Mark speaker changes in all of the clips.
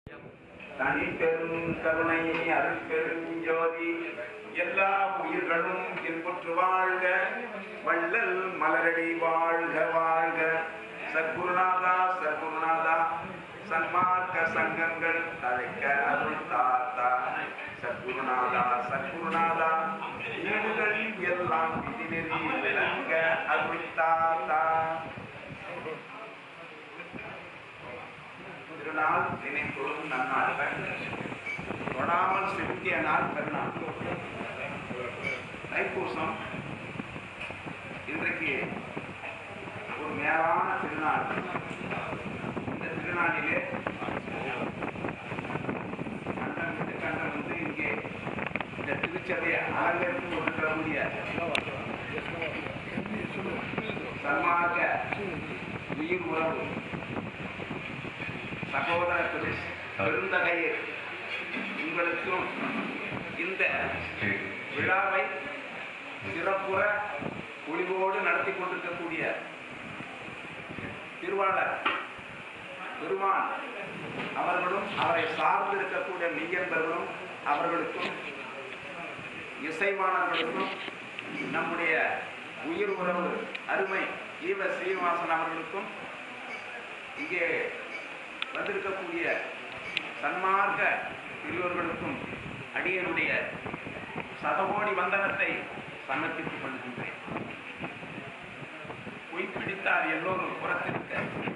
Speaker 1: தனிப்பெரும் கருணை அருட்பெரும் ஜோதி எல்லா உயிர்களும் இன்புற்று வாழ்க வள்ளல் மலரடி வாழ்க வாழ்க சத்குருநாதா சத்குருநாதா சன்மார்க்க சங்கங்கள் தழைக்க அருள் தாத்தா சத்குருநாதா சத்குருநாதா வீடுகள் எல்லாம் விதிநெறி விளங்க அருள் தாத்தா திருநாள் நினைப்பொழுது நன்னாள் தொடாமல் செலுத்திய நாள் பெருநாள் தைப்பூசம் இன்றைக்கு ஒரு மேலான திருநாள் இந்த திருநாளிலே கண்டம் விட்டு கண்டம் வந்து இங்கே இந்த திருச்சபையை அலங்கரித்து கொண்டிருக்கக்கூடிய சன்மார்க்க உயிர் உறவு சகோதர பெரு- பெருந்தகையே உங்களுக்கும் இந்த விழாவை சிறப்புற ஒளிவோடு நடத்தி கொண்டிருக்கக்கூடிய திருவாளர் பெருமான் அவர்களும் அவரை சார்ந்து இருக்கக்கூடிய மெய்யன்பர்களும் அவர்களுக்கும் இசைவாணர்களுக்கும் நம்முடைய உயிர் உறவு அருமை ஈவ ஸ்ரீனிவாசன் அவர்களுக்கும் இங்கே வந்திருக்கக்கூடிய சன்மார்க்க பெரியோர்களுக்கும் அடியனுடைய சதகோடி வந்தனத்தை சமர்ப்பித்துக் கொள்கின்றேன் பொய் பிடித்தார் எல்லோரும் புறத்திருக்க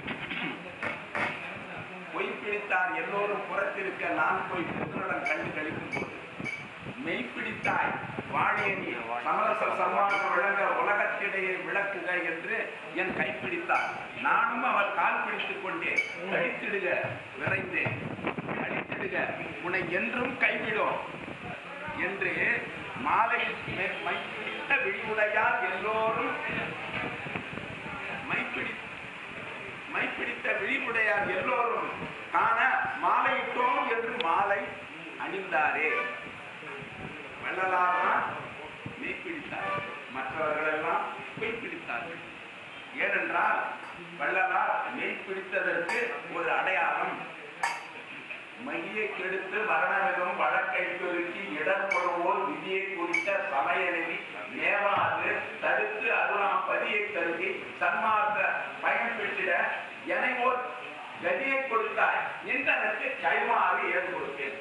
Speaker 1: பொய் பிடித்தார் எல்லோரும் புறத்திருக்க நான் போய் புத்தனுடன் கண்டு கழிக்கும் போது மெய் பிடித்தாய் வாழியணி சமரச சன்மார்க்க விளங்க உலகத்திடையே விளக்குக என்று என் கைப்பிடித்தார் நானும் அவர் கால் பிடித்துக் கொண்டே அழித்திடுக விரைந்தேன் அழித்திடுக உன்னை என்றும் கைவிடும் என்று மாலை மே- மைப்பிடித்த விழிவுடையார் எல்லோரும் மைப்பிடி மைப்பிடித்த விழிவுடையார் எல்லோரும் காண மாலையிட்டோம் என்று மாலை அணிந்தாரே வள்ளலார்தான் மெய்ப்பிடித்தார் மற்றவர்களெல்லாம் மெய்ப்பிடித்தார்கள் ஏனென்றால் வள்ளலார் மெய்ப்பிடித்ததற்கு ஒரு அடையாளம் மையை கெடுத்து மரணமிகும் வழக்கை பெருக்கி இடர்படுவோர் விதியை குறித்த சமயநெறி மேவாது தடுத்து அருளாம் பதியை கருதி சன்மார்க்க பயன் பெற்றிட எனைவோர் கதியை கொடுத்தாய் நின்றதற்கு கைமாறு ஏது கொடுத்தேன்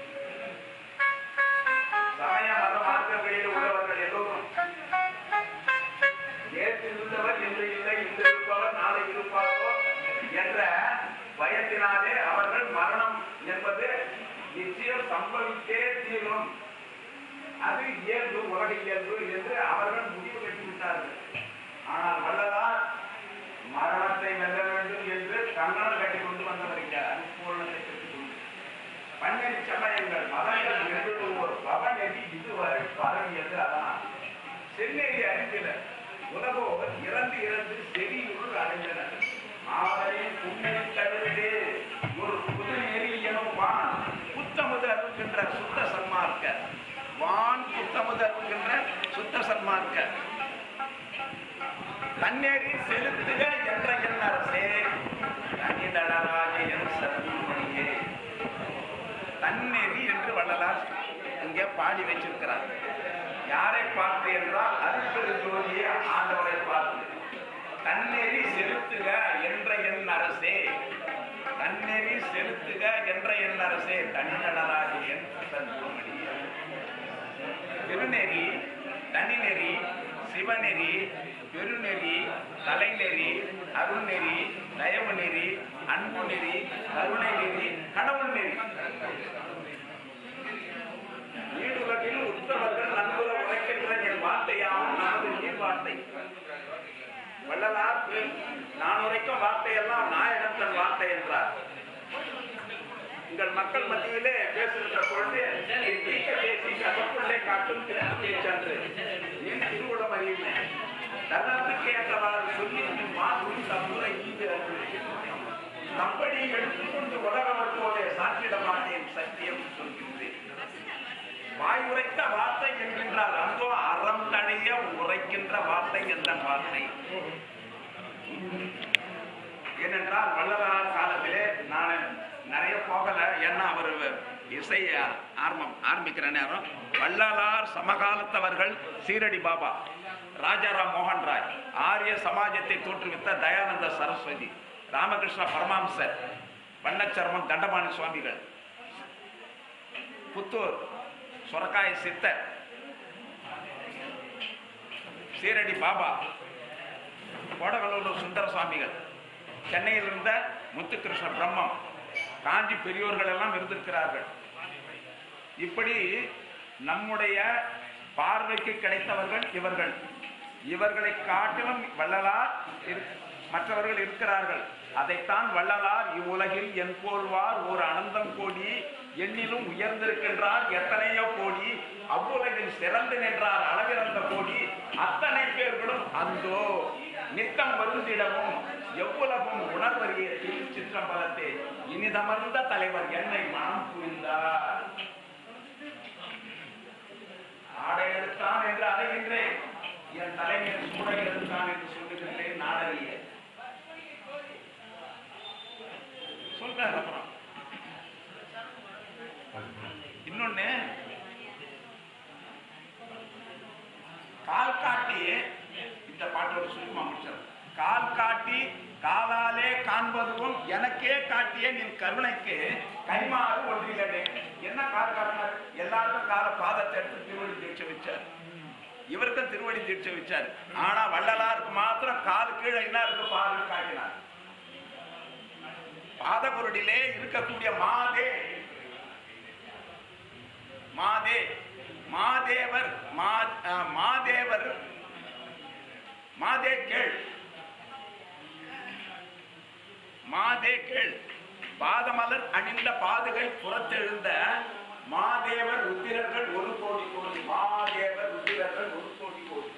Speaker 1: சமய மத மார்க்கங்களில் உள்ளவர்கள் எல்லோரும் நேற்று இருந்தவர் இன்று இல்லை இன்று இருப்பவர் நாளை இருப்பாரோ என்ற பயத்தினாலே அவர்கள் மரணம் என்பது நிச்சயம் சம்பவித்தே தீரும் அது இயல்பு உலக இயல்பு என்று அவர்கள் முடிவு கட்டிவிட்டார்கள் ஆனால் வல்லதார் மரணத்தை வெல்ல வேண்டும் என்று கண்ணன் கட்டி கொண்டு வந்தவர் பூரணத்தை பெற்றுக் கொண்டு பன்னெண்டு சமயங்கள் மதங்கள் நிறுவுவோர் பவநெறி இதுவரை பரவியது அதான் செந்நெறி அறிந்தில உலகோர் இறந்து இறந்து செவியுள் அடைந்தனர் ஆதரின் புண்ணியை தவிர்த்து ஒரு புது நெறி எனும் வான் புத்தமுது அருகின்ற சுத்த சன்மார்க்க வான் புத்தமுது அருகின்ற சுத்த சன்மார்க்க தன்னேறி செலுத்துக என்ற என் அரசே தனிதடராஜ என் சத்குருமணியே தன்னெறி என்று வள்ளலார் இங்கே பாடி வச்சிருக்கிறார் யாரை பார்த்து என்றால் அருட்பெரு ஜோதியை ஆண்டவரை பார்த்து தன்னெறி செலுத்துக என்ற என் அரசே தன்னெறி செலுத்துக என்ற என் அரசே தனிநடராக என் சத்குருமணியே திருநெறி தனிநெறி சிவநெறி பெருநெறி தலைநெறி அருள்நெறி தயவு நெறி அன்பு நெறி கருணை நெறி கடவுள் நெறி நீடுலகில் உத்தவர்கள் நண்புற உரைக்கின்ற என் வார்த்தையாகும் நமது நீர் வார்த்தை வள்ளலார் நான் உரைக்கும் வார்த்தையெல்லாம் நாயகன் தன் வார்த்தை என்றார் உங்கள் மக்கள் மத்தியிலே பேசுகின்ற பொழுது நீ தீக்க பேசி கதற்குள்ளே காட்டும் திருப்பதியை சென்று என் திருவுளம் அறியுமே தன்னத்துக்கு ஏற்றவாறு சொல்லி மாற்றும் தப்புரை ஈது அன்று தப்படி எடுத்துக்கொண்டு உலகம் போதே சாற்றிட மாட்டேன் சத்தியம் சொல்கின்றேன் வாய் உரைத்த வார்த்தை என்கின்றார் அந்தோ அறம் தழைய உரைக்கின்ற வார்த்தை என்ற வார்த்தை ஏனென்றால் வள்ளலார் காலத்திலே நான் நிறைய போகல ஏன்னா அவர் இசை ஆரம்பம் ஆரம்பிக்கிற நேரம் வள்ளலார் சமகாலத்தவர்கள் சீரடி பாபா ராஜாராம் மோகன் ராய் ஆரிய சமாஜத்தை தோற்றுவித்த தயானந்த சரஸ்வதி ராமகிருஷ்ண பரமாம்சர் வண்ணச்சர்மம் தண்டபாணி சுவாமிகள் புத்தூர் சொரக்காய சித்தர் சீரடி பாபா கோடகல்லூர் சுந்தர சுவாமிகள் சென்னையில் இருந்த முத்துகிருஷ்ண பிரம்மம் காஞ்சி பெரியோர்கள் எல்லாம் இருந்திருக்கிறார்கள் இப்படி நம்முடைய பார்வைக்கு கிடைத்தவர்கள் இவர்கள் இவர்களை காட்டிலும் வள்ளலார் இரு- மற்றவர்கள் இருக்கிறார்கள் அதைத்தான் வள்ளலார் இவ்வுலகில் என் போல்வார் ஒரு அனந்தம் கோடி எண்ணிலும் உயர்ந்திருக்கின்றார் எத்தனையோ கோடி அவ்வுலகில் சிறந்து நின்றார் அளவிறந்த கோடி அத்தனை பேர்களும் அந்தோ நித்தம் வருந்திடவும் எவ்வுலகும் உணர்வறிய திருச்சிற்றம்பலத்தே இனிதமர்ந்த தலைவர் என்னை மனம் புரிந்தார் ஆடை எடுத்தான் என்று அறைகின்றேன் என் தலைமையில் சூடை எடுத்தான் என்று சொல்லுகின்றேன் நாடறிய சொல்றார் அப்புறம் இன்னொன்னு கால் காட்டி இந்த பாட்டோட சுருக்கமா முடிச்சார் கால் காட்டி காலாலே காண்பதும் எனக்கே காட்டிய நின் கருணைக்கு கைமாறு ஒன்றிலே என்ன கால் காட்டினார் எல்லாருக்கும் கால பாதத்தை எடுத்து திருவடி தீட்சை வச்சார் இவருக்கும் திருவடி தீட்சை வச்சார் ஆனா வள்ளலாருக்கு மாத்திரம் கால் கீழே என்ன இருக்கு பாரு காட்டினார் பாதகுருடிலே இருக்கக்கூடிய மாதே மாதே மாதேவர் மா அஹ், மாதேவர் மாதே கேள் மாதே கேள் பாதமலர் அணிந்த பாதுகை புறத்தெழுந்த மாதேவர் ருத்திரர்கள் ஒரு கோடி கோடி மாதேவர் ருத்திரர்கள் ஒரு கோடி கோடி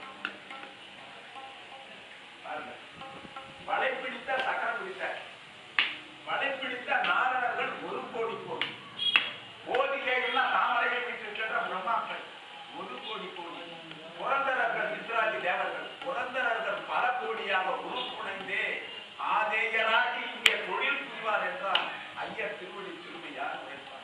Speaker 1: பாருங்க. வலை பிடித்த சக்கர பிடித்த வலை பிடித்த நாரணர்கள் ஒரு கோடி கோடி கோதிகைகள்னா தாமரைகள் வீட்டிருக்கின்ற பிரம்மாக்கள் ஒரு கோடி கோடி புரந்தரர்கள் இந்திராதி தேவர்கள் புரந்தரர்கள் பல கோடியாக உருப்புடைந்தே ஆதேயராகி இங்கே தொழில் புரிவார் என்றால் ஐயர் திருவடி திருமையார் உரைப்பார்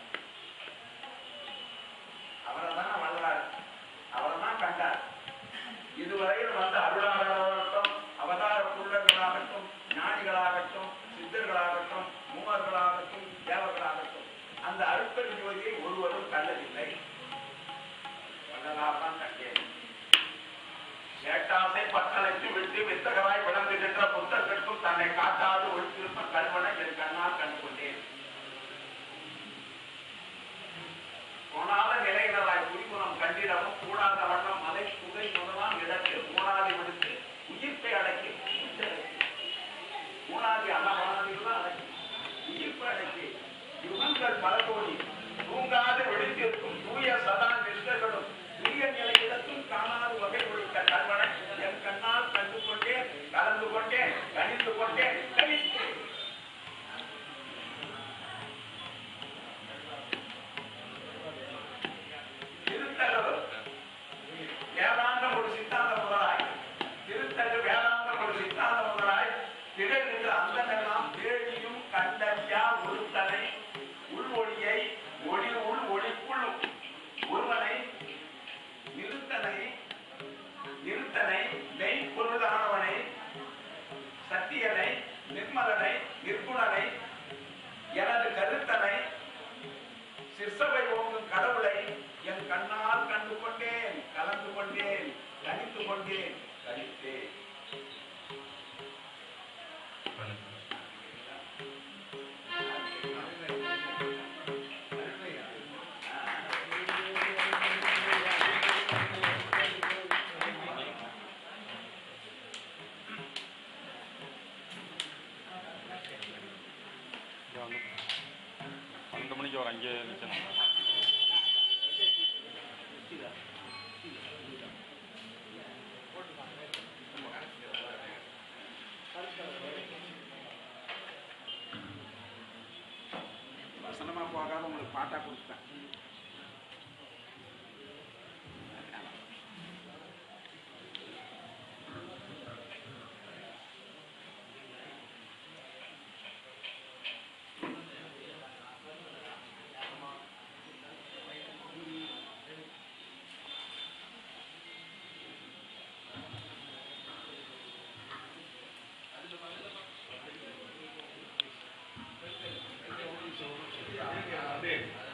Speaker 1: அவரை தானே வல்லார் அவரை தான் கண்டார் இதுவரையில் வந்த அருளாளராகட்டும் அவதார புள்ளர்களாகட்டும் ஞானிகளாகட்டும் சித்தர்களாகட்டும் மூவர்களாகட்டும் தேவர்களாகட்டும் அந்த அருட்பெரும் ஜோதியை ஒருவரும் கண்டதில்லை வள்ளலார் தான் கண்டேன் சேட்டாசை பத்தலைக்கு விட்டு வித்தகராய் விளங்குகின்ற புத்தகத்திற்கும் தன்னை காட்டாது ஒழித்திருப்ப கல்வனை என் கண்ணால் கண்டு கொண்டேன் போனால நிலையினராய் குறிகுணம் கண்டிடவும் கூடாத வண்ணம் மலை புகை முதலாம் இடத்தில் மூணாதி விடுத்து உயிர்ப்பை அடக்கி உச்சடக்கி. மூணாதி அன்னமானதிகளும் அடக்கி உயிர்ப்பை அடக்கி யுகங்கள் பல கோடி தூங்காது விழித்திருக்கும் தூய சதா நிஷ்டர்களும் துரிய நிலையிடத்தும் காணாது வகை ஒழித்த கல்வனை என் கண்ணால் கண்டு கொண்டேன் கலந்து கொண்டேன் கணிந்து கொண்டேன் கணித்தேன் திருத்தகவு வேதாந்தம் ஒரு சித்தாந்த முதலாய் திருத்தகு வேதாந்தம் ஒரு சித்தாந்த முதலாய் திகழ்கின்ற அந்தமெல்லாம் தேடியும் கண்டறியா ஒருத்தனை உள் ஒளியை ஒளி உள் ஒளிக்குள் ஒருவனை நிறுத்தனை நிறுத்தனை மெய்ப்பொருளானவனை சத்தியனை நிர்மலனை நிர்குணனை எனது கருத்தனை சிற்சபை ஓங்கும் கடவுளை என் கண்ணால் கண்டு கொண்டேன் கலந்து கொண்டேன் கணித்து கொண்டேன் கணித்தேன்
Speaker 2: இங்க வந்து பன்னெண்டு மணிக்கு ஒரு அங்கேயே நிற்கணும்
Speaker 1: வசனமா போகாத உங்களுக்கு பாட்டா கொடுத்தேன்
Speaker 3: இருக்கு